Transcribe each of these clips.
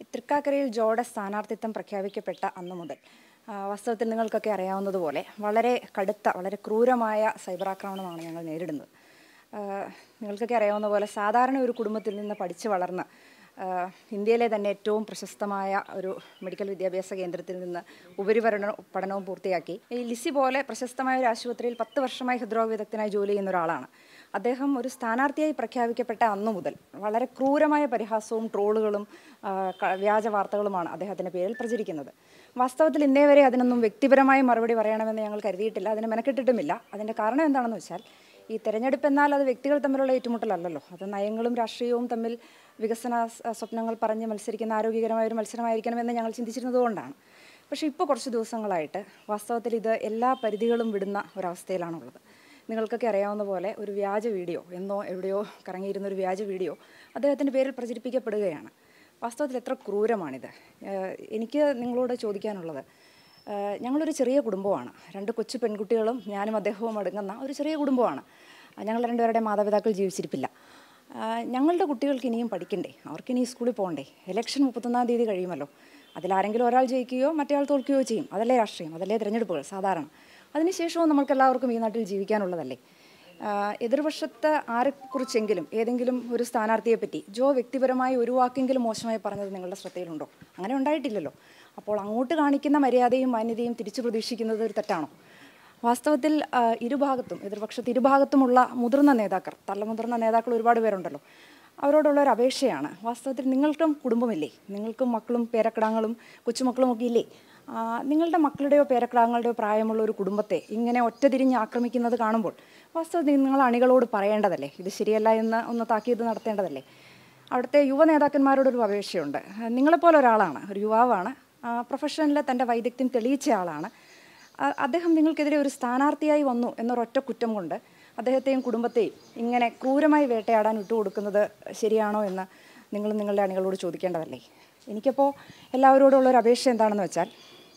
തൃക്കാക്കരയിൽ ജോയുടെ സ്ഥാനാർത്ഥിത്വം പ്രഖ്യാപിക്കപ്പെട്ട അന്നു മുതൽ ആ, വാസ്തവത്തിൽ നിങ്ങൾക്കൊക്കെ അറിയാവുന്നതുപോലെ വളരെ കടുത്ത വളരെ ക്രൂരമായ സൈബർ ആക്രമണമാണ് ഞങ്ങൾ നേരിടുന്നത് ആ, നിങ്ങൾക്കൊക്കെ അറിയാവുന്ന പോലെ സാധാരണ ഒരു കുടുംബത്തിൽ നിന്ന് പഠിച്ചു വളർന്ന് ആ, ഇന്ത്യയിലെ തന്നെ ഏറ്റവും പ്രശസ്തമായ ഒരു മെഡിക്കൽ വിദ്യാഭ്യാസ കേന്ദ്രത്തിൽ നിന്ന് ഉപരിപഠന പഠനവും പൂർത്തിയാക്കി ഈ ലിസി പോലെ പ്രശസ്തമായ ഒരു ആശുപത്രിയിൽ പത്ത് വർഷമായി ഹൃദ്രോഗ വിദഗ്ധനായി ജോലി ചെയ്യുന്ന ഒരാളാണ് അദ്ദേഹം ഒരു സ്ഥാനാർത്ഥിയായി പ്രഖ്യാപിക്കപ്പെട്ട അന്നു മുതൽ വളരെ ക്രൂരമായ പരിഹാസവും ട്രോളുകളും ആ, ക- വ്യാജ വാർത്തകളുമാണ് അദ്ദേഹത്തിൻ്റെ പേരിൽ പ്രചരിക്കുന്നത് വാസ്തവത്തിൽ ഇന്നേ വരെ അതിനൊന്നും വ്യക്തിപരമായി മറുപടി പറയണമെന്ന് ഞങ്ങൾ കരുതിയിട്ടില്ല അതിന് മെനക്കെട്ടിട്ടുമില്ല അതിൻ്റെ കാരണം എന്താണെന്ന് വെച്ചാൽ ഈ തെരഞ്ഞെടുപ്പ് എന്നാൽ അത് വ്യക്തികൾ തമ്മിലുള്ള ഏറ്റുമുട്ടലല്ലല്ലോ അത് നയങ്ങളും രാഷ്ട്രീയവും തമ്മിൽ വികസന സ് സ്വപ്നങ്ങൾ പറഞ്ഞ് മത്സരിക്കുന്ന ആരോഗ്യകരമായ ഒരു മത്സരമായിരിക്കണമെന്ന് ഞങ്ങൾ ചിന്തിച്ചിരുന്നതുകൊണ്ടാണ് പക്ഷേ ഇപ്പോൾ കുറച്ച് ദിവസങ്ങളായിട്ട് വാസ്തവത്തിൽ ഇത് എല്ലാ പരിധികളും വിടുന്ന ഒരവസ്ഥയിലാണുള്ളത് നിങ്ങൾക്കൊക്കെ അറിയാവുന്ന പോലെ ഒരു വ്യാജ വീഡിയോ എന്നോ എവിടെയോ കറങ്ങിയിരുന്ന ഒരു വ്യാജ വീഡിയോ അദ്ദേഹത്തിൻ്റെ പേരിൽ പ്രചരിപ്പിക്കപ്പെടുകയാണ് വാസ്തവത്തിൽ എത്ര ക്രൂരമാണിത് ഏഹ് എനിക്ക് നിങ്ങളോട് ചോദിക്കാനുള്ളത് ഏഹ് ഞങ്ങളൊരു ചെറിയ കുടുംബമാണ് രണ്ട് കൊച്ചു പെൺകുട്ടികളും ഞാനും അദ്ദേഹവും അടങ്ങുന്ന ഒരു ചെറിയ കുടുംബമാണ് ആ, ഞങ്ങൾ രണ്ടുപേരുടെ മാതാപിതാക്കൾ ജീവിച്ചിരിപ്പില്ല ആ, ഞങ്ങളുടെ കുട്ടികൾക്ക് ഇനിയും പഠിക്കണ്ടേ അവർക്ക് ഇനി സ്കൂളിൽ പോകണ്ടേ ഇലക്ഷൻ മുപ്പത്തൊന്നാം തീയതി കഴിയുമല്ലോ അതിലാരെങ്കിലും ഒരാൾ ജയിക്കുകയോ മറ്റേയാൾ തോൽക്കുകയോ ചെയ്യും അതല്ലേ രാഷ്ട്രീയം അതല്ലേ തിരഞ്ഞെടുപ്പുകൾ സാധാരണ അതിനുശേഷവും നമുക്ക് എല്ലാവർക്കും ഈ നാട്ടിൽ ജീവിക്കാനുള്ളതല്ലേ ആ, എതിർപക്ഷത്ത് ആരെക്കുറിച്ചെങ്കിലും ഏതെങ്കിലും ഒരു സ്ഥാനാർത്ഥിയെ പറ്റി ജോ വ്യക്തിപരമായി ഒരു വാക്കെങ്കിലും മോശമായി പറഞ്ഞത് നിങ്ങളുടെ ശ്രദ്ധയിലുണ്ടോ അങ്ങനെ ഉണ്ടായിട്ടില്ലല്ലോ അപ്പോൾ അങ്ങോട്ട് കാണിക്കുന്ന മര്യാദയും മാന്യതയും തിരിച്ചു പ്രതീക്ഷിക്കുന്നത് ഒരു തെറ്റാണോ വാസ്തവത്തിൽ ആ, ഇരുഭാഗത്തും എതിർപക്ഷത്ത് ഇരുഭാഗത്തുമുള്ള മുതിർന്ന നേതാക്കൾ തള്ളമുതിർന്ന നേതാക്കൾ ഒരുപാട് പേരുണ്ടല്ലോ അവരോടുള്ള ഒരു അപേക്ഷയാണ് വാസ്തവത്തിൽ നിങ്ങൾക്കും കുടുംബമില്ലേ നിങ്ങൾക്കും മക്കളും പേരക്കിടാങ്ങളും കൊച്ചുമക്കളും ഒക്കെ ഇല്ലേ ആ, നിങ്ങളുടെ മക്കളുടെയോ പേരക്കിടാങ്ങളുടെയോ പ്രായമുള്ള ഒരു കുടുംബത്തെ ഇങ്ങനെ ഒറ്റതിരിഞ്ഞ് ആക്രമിക്കുന്നത് കാണുമ്പോൾ വാസ്തവത്തിൽ നിങ്ങൾ അണികളോട് പറയേണ്ടതല്ലേ ഇത് ശരിയല്ല എന്ന് ഒന്ന് താക്കീത് നടത്തേണ്ടതല്ലേ അവിടുത്തെ യുവ നേതാക്കന്മാരോടൊരു അപേക്ഷയുണ്ട് നിങ്ങളെപ്പോലെ ഒരാളാണ് ഒരു യുവാവാണ് പ്രൊഫഷനിൽ തൻ്റെ വൈദഗ്ധ്യം തെളിയിച്ച ആളാണ് അ- അദ്ദേഹം നിങ്ങൾക്കെതിരെ ഒരു സ്ഥാനാർത്ഥിയായി വന്നു എന്നൊരൊറ്റ കുറ്റം കൊണ്ട് അദ്ദേഹത്തെയും കുടുംബത്തെയും ഇങ്ങനെ ക്രൂരമായി വേട്ടയാടാൻ വിട്ടുകൊടുക്കുന്നത് ശരിയാണോ എന്ന് നിങ്ങൾ നിങ്ങളുടെ അണികളോട് ചോദിക്കേണ്ടതല്ലേ എനിക്കപ്പോൾ എല്ലാവരോടുള്ള ഒരു അപേക്ഷ എന്താണെന്ന് വെച്ചാൽ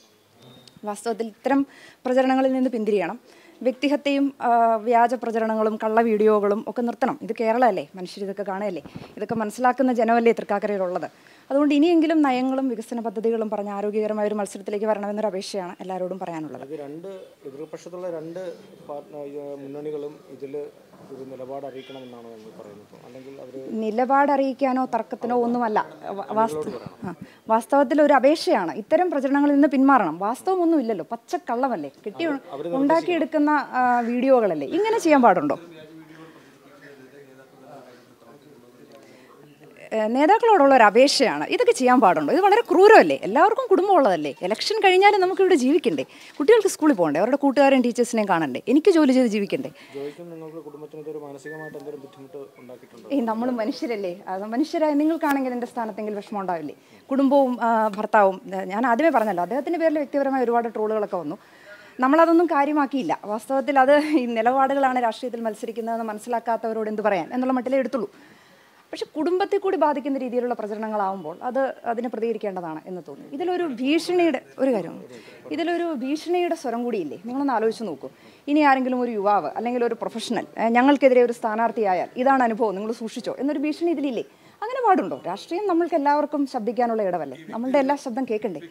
വാസ്തവത്തിൽ ഇത്തരം പ്രചരണങ്ങളിൽ നിന്ന് പിന്തിരിയണം വ്യക്തിഹത്യയും ആ, വ്യാജ പ്രചരണങ്ങളും കള്ള വീഡിയോകളും ഒക്കെ നിർത്തണം ഇത് കേരളമല്ലേ മനുഷ്യർ ഇതൊക്കെ കാണുകയല്ലേ ഇതൊക്കെ മനസ്സിലാക്കുന്ന ജനമല്ലേ തൃക്കാക്കരയിലുള്ളത് അതുകൊണ്ട് ഇനിയെങ്കിലും നയങ്ങളും വികസന പദ്ധതികളും പറഞ്ഞ് ആരോഗ്യകരമായ ഒരു മത്സരത്തിലേക്ക് വരണമെന്നൊരു അപേക്ഷയാണ് എല്ലാവരോടും പറയാനുള്ളത് ഇത് രണ്ട് എതിർപക്ഷത്തുള്ള രണ്ട് പാർട്ടി മുന്നണികളും ഇതിൽ ഒരു നിലപാട് അറിയിക്കണമെന്നാണ് ഞങ്ങൾ പറയുന്നത് അല്ലെങ്കിൽ അവർ നിലപാട് അറിയിക്കാനോ തർക്കത്തിനോ ഒന്നുമല്ല വ- വാസ്ത ആ, വാസ്തവത്തിൽ ഒരു അപേക്ഷയാണ് ഇത്തരം പ്രചരണങ്ങളിൽ നിന്ന് പിന്മാറണം വാസ്തവമൊന്നും ഇല്ലല്ലോ പച്ചക്കള്ളമല്ലേ കെട്ടി ഉണ്ടാക്കിയെടുക്കുന്ന ആ, വീഡിയോകളല്ലേ ഇങ്ങനെ ചെയ്യാൻ പാടുണ്ടോ ഏഹ് നേതാക്കളോടുള്ള ഒരു അപേക്ഷയാണ് ഇതൊക്കെ ചെയ്യാൻ പാടുണ്ടോ ഇത് വളരെ ക്രൂരമല്ലേ എല്ലാവർക്കും കുടുംബമുള്ളതല്ലേ ഇലക്ഷൻ കഴിഞ്ഞാലും നമുക്ക് ഇവിടെ ജീവിക്കണ്ടേ കുട്ടികൾക്ക് സ്കൂളിൽ പോകണ്ടേ അവരുടെ കൂട്ടുകാരും ടീച്ചേഴ്സിനെയും കാണണ്ടേ എനിക്ക് ജോലി ചെയ്ത് ജീവിക്കണ്ടേ ജോയിക്കും നിങ്ങൾക്ക് കുടുംബത്തിന് ഇതൊരു മാനസികമായിട്ട് എന്തെങ്കിലും ബുദ്ധിമുട്ട് ഉണ്ടാക്കിയിട്ടുണ്ടോ ഏയ് നമ്മൾ മനുഷ്യരല്ലേ അത് മനുഷ്യരായ നിങ്ങൾക്കാണെങ്കിൽ എൻ്റെ സ്ഥാനത്തെങ്കിൽ വിഷമം ഉണ്ടാവില്ലേ കുടുംബവും ആ, ഭർത്താവും ആ, ഞാൻ ആദ്യമേ പറഞ്ഞല്ലോ അദ്ദേഹത്തിൻ്റെ പേരിൽ വ്യക്തിപരമായ ഒരുപാട് ട്രോളുകളൊക്കെ വന്നു നമ്മളതൊന്നും കാര്യമാക്കിയില്ല വാസ്തവത്തിൽ അത് ഈ നിലപാടുകളാണ് രാഷ്ട്രീയത്തിൽ മത്സരിക്കുന്നതെന്ന് മനസ്സിലാക്കാത്തവരോട് എന്ത് പറയാൻ എന്നുള്ള മട്ടിലേ എടുത്തുള്ളൂ പക്ഷെ കുടുംബത്തെ കൂടി ബാധിക്കുന്ന രീതിയിലുള്ള പ്രചരണങ്ങളാവുമ്പോൾ അത് അതിന് പ്രതികരിക്കേണ്ടതാണ് എന്ന് തോന്നി ഇതിലൊരു ഭീഷണിയുടെ ഒരു കാര്യം ഇതിലൊരു ഭീഷണിയുടെ സ്വരം കൂടിയില്ലേ നിങ്ങളൊന്ന് ആലോചിച്ച് നോക്കൂ ഇനി ആരെങ്കിലും ഒരു യുവാവ് അല്ലെങ്കിൽ ഒരു പ്രൊഫഷണൽ ഏഹ്, ഞങ്ങൾക്കെതിരെ ഒരു സ്ഥാനാർത്ഥിയായാൽ ഇതാണ് അനുഭവം നിങ്ങൾ സൂക്ഷിച്ചോ എന്നൊരു ഭീഷണി ഇതിലില്ലേ അങ്ങനെ പാടുണ്ടോ രാഷ്ട്രീയം നമ്മൾക്ക് എല്ലാവർക്കും ശബ്ദിക്കാനുള്ള ഇടവല്ലേ നമ്മളുടെ എല്ലാ ശബ്ദം കേൾക്കണ്ടേ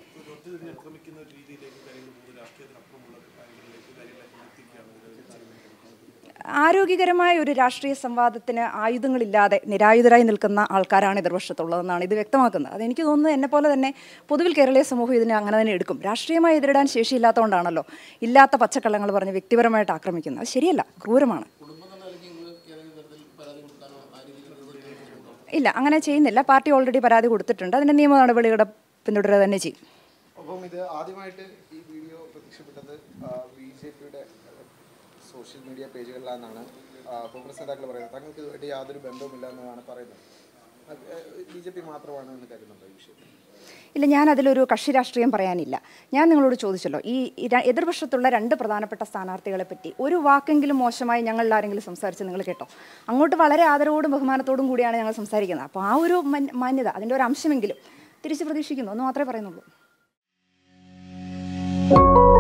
ആരോഗ്യകരമായ ഒരു രാഷ്ട്രീയ സംവാദത്തിന് ആയുധങ്ങളില്ലാതെ നിരായുധരായി നിൽക്കുന്ന ആൾക്കാരാണ് എതിർവശത്തുള്ളതെന്നാണ് ഇത് വ്യക്തമാക്കുന്നത് അതെനിക്ക് തോന്നുന്നത് എന്നെ പോലെ തന്നെ പൊതുവിൽ കേരളീയ സമൂഹം ഇതിനെ അങ്ങനെ തന്നെ എടുക്കും രാഷ്ട്രീയമായി എതിരിടാൻ ശേഷിയില്ലാത്തതുകൊണ്ടാണല്ലോ ഇല്ലാത്ത പച്ചക്കള്ളങ്ങൾ പറഞ്ഞ് വ്യക്തിപരമായിട്ട് ആക്രമിക്കുന്നത് അത് ശരിയല്ല ക്രൂരമാണ് ഇല്ല അങ്ങനെ ചെയ്യുന്നില്ല പാർട്ടി ഓൾറെഡി പരാതി കൊടുത്തിട്ടുണ്ട് അതിൻ്റെ നിയമ നടപടികളുടെ പിന്തുടരുക തന്നെ ചെയ്യും അപ്പം ഇത് ആദ്യമായിട്ട് ഈ വീഡിയോ പ്രത്യക്ഷപ്പെട്ടത് ബി ജെ പിയുടെ സോഷ്യൽ മീഡിയ പേജുകളിലാണെന്നാണ് ആ, കോൺഗ്രസ് നേതാക്കൾ പറയുന്നത് തങ്ങൾക്ക് ഇതുമായിട്ട് യാതൊരു ബന്ധവുമില്ല എന്നാണ് പറയുന്നത് ബി ജെ പി മാത്രമാണ് എന്ന് കരുതുന്നുണ്ടോ ഈ വിഷയത്തിൽ ഇല്ല ഞാൻ അതിലൊരു കക്ഷി രാഷ്ട്രീയം പറയാനില്ല ഞാൻ നിങ്ങളോട് ചോദിച്ചല്ലോ ഈ ഈ ര- എതിർപക്ഷത്തുള്ള രണ്ട് പ്രധാനപ്പെട്ട സ്ഥാനാർത്ഥികളെ പറ്റി ഒരു വാക്കെങ്കിലും മോശമായി ഞങ്ങളിൽ ആരെങ്കിലും സംസാരിച്ച് നിങ്ങൾ കേട്ടോ അങ്ങോട്ട് വളരെ ആദരവോടും ബഹുമാനത്തോടും കൂടിയാണ് ഞങ്ങൾ സംസാരിക്കുന്നത് അപ്പോൾ ആ ഒരു മൻ- മാന്യത അതിൻ്റെ ഒരു അംശമെങ്കിലും തിരിച്ച് പ്രതീക്ഷിക്കുന്നു എന്ന് മാത്രമേ പറയുന്നുള്ളൂ